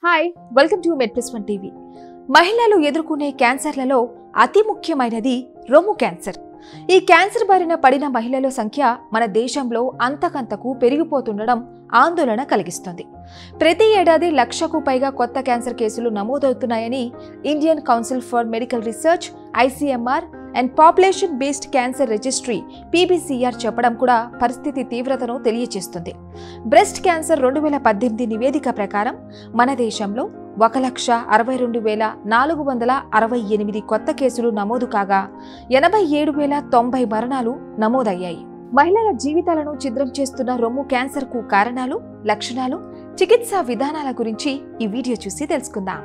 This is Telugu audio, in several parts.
hi welcome to Med Plus One TV మహిళలు ఎదుర్కొనే క్యాన్సర్లలో అతి ముఖ్యమైనది రొమ్ము క్యాన్సర్ ఈ క్యాన్సర్ బారిన పడిన మహిళల సంఖ్య మన దేశంలో అంతకంతకు పెరిగిపోతుండడం ఆందోళన కలిగిస్తుంది ప్రతి ఏడాది లక్షకు పైగా కొత్త క్యాన్సర్ కేసులు నమోదవుతున్నాయని Indian Council for Medical Research ICMR and population based cancer registry PBCR చెప్పడం కూడా పరిస్థితి తీవ్రతను తెలియజేస్తుంది బ్రెస్ట్ క్యాన్సర్ రెండు వేల పద్దెనిమిది నివేదిక ప్రకారం మన దేశంలో ఒక లక్ష అరవై రెండు వేల నాలుగు వందల అరవై ఎనిమిది కొత్త కేసులు నమోదు కాగా ఎనభై ఏడు వేల తొంభై మరణాలు నమోదయ్యాయి మహిళల జీవితాలను ఛిద్రం చేస్తున్న రొమ్ము క్యాన్సర్కు కారణాలు లక్షణాలు చికిత్సా విధానాల గురించి ఈ వీడియో చూసి తెలుసుకుందాం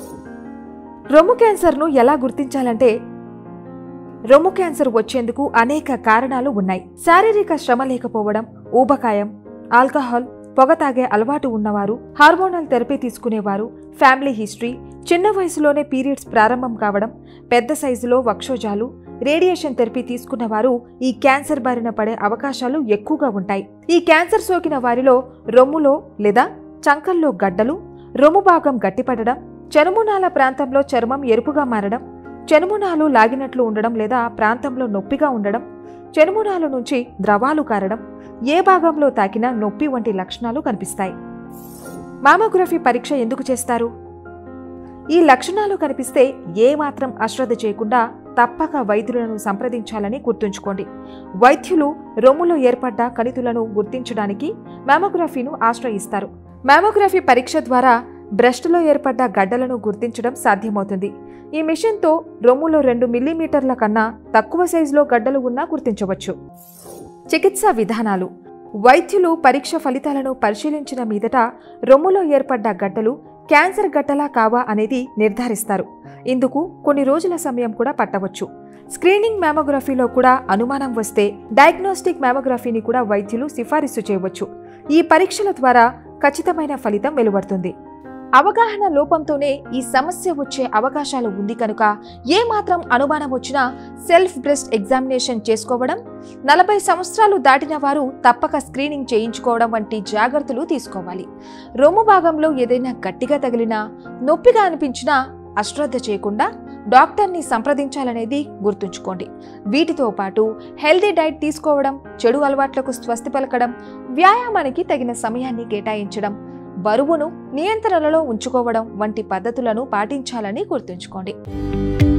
రొమ్ము క్యాన్సర్ను ఎలా గుర్తించాలంటే రొమ్ము క్యాన్సర్ వచ్చేందుకు అనేక కారణాలు ఉన్నాయి శారీరక శ్రమ లేకపోవడం ఊబకాయం ఆల్కహాల్ పొగ తాగే అలవాటు ఉన్నవారు హార్మోనల్ థెరపీ తీసుకునేవారు ఫ్యామిలీ హిస్టరీ చిన్న వయసులోనే పీరియడ్స్ ప్రారంభం కావడం పెద్ద సైజులో వక్షోజాలు రేడియేషన్ థెరపీ తీసుకున్నవారు ఈ క్యాన్సర్ బారిన పడే అవకాశాలు ఎక్కువగా ఉంటాయి ఈ క్యాన్సర్ సోకిన వారిలో రొమ్ములో లేదా చంకల్లో గడ్డలు రొమ్ము భాగం గట్టిపడడం చనుమునాల ప్రాంతంలో చర్మం ఎరుపుగా మారడం చనుమునాలు లాగినట్లు ఉండడం లేదా ప్రాంతంలో నొప్పిగా ఉండడం చనుమునాల నుంచి ద్రవాలు కారడం ఏ భాగంలో తాకినా నొప్పి వంటి లక్షణాలు కనిపిస్తాయి మామోగ్రఫీ పరీక్ష ఎందుకు చేస్తారు ఈ లక్షణాలు కనిపిస్తే ఏమాత్రం అశ్రద్ధ చేయకుండా తప్పక వైద్యులను సంప్రదించాలని గుర్తుంచుకోండి వైద్యులు రొమ్ములో ఏర్పడ్డ కణితులను గుర్తించడానికి మామోగ్రఫీను ఆశ్రయిస్తారు మామోగ్రఫీ పరీక్ష ద్వారా బ్రెస్ట్లో ఏర్పడ్డ గడ్డలను గుర్తించడం సాధ్యమవుతుంది ఈ మిషన్తో రొమ్ములో రెండు మిల్లీమీటర్ల కన్నా తక్కువ సైజులో గడ్డలు ఉన్నా గుర్తించవచ్చు చికిత్సా విధానాలు వైద్యులు పరీక్ష ఫలితాలను పరిశీలించిన మీదట రొమ్ములో ఏర్పడ్డ గడ్డలు క్యాన్సర్ గడ్డలా కావా అనేది నిర్ధారిస్తారు ఇందుకు కొన్ని రోజుల సమయం కూడా పట్టవచ్చు స్క్రీనింగ్ మ్యామోగ్రఫీలో కూడా అనుమానం వస్తే డయాగ్నోస్టిక్ మ్యామోగ్రఫీని కూడా వైద్యులు సిఫారసు చేయవచ్చు ఈ పరీక్షల ద్వారా ఖచ్చితమైన ఫలితం వెలువడుతుంది అవగాహన లోపంతోనే ఈ సమస్య వచ్చే అవకాశాలు ఉంది కనుక ఏ మాత్రం అనుమానం వచ్చినా సెల్ఫ్ బ్రెస్ట్ ఎగ్జామినేషన్ చేసుకోవడం నలభై సంవత్సరాలు దాటిన వారు తప్పక స్క్రీనింగ్ చేయించుకోవడం వంటి జాగ్రత్తలు తీసుకోవాలి రొమ్ము భాగంలో ఏదైనా గట్టిగా తగిలినా నొప్పిగా అనిపించినా అశ్రద్ధ చేయకుండా డాక్టర్ని సంప్రదించాలనేది గుర్తుంచుకోండి వీటితో పాటు హెల్దీ డైట్ తీసుకోవడం చెడు అలవాట్లకు స్వస్తి పలకడం వ్యాయామానికి తగిన సమయాన్ని కేటాయించడం బరువును నియంత్రణలో ఉంచుకోవడం వంటి పద్ధతులను పాటించాలని గుర్తుంచుకోండి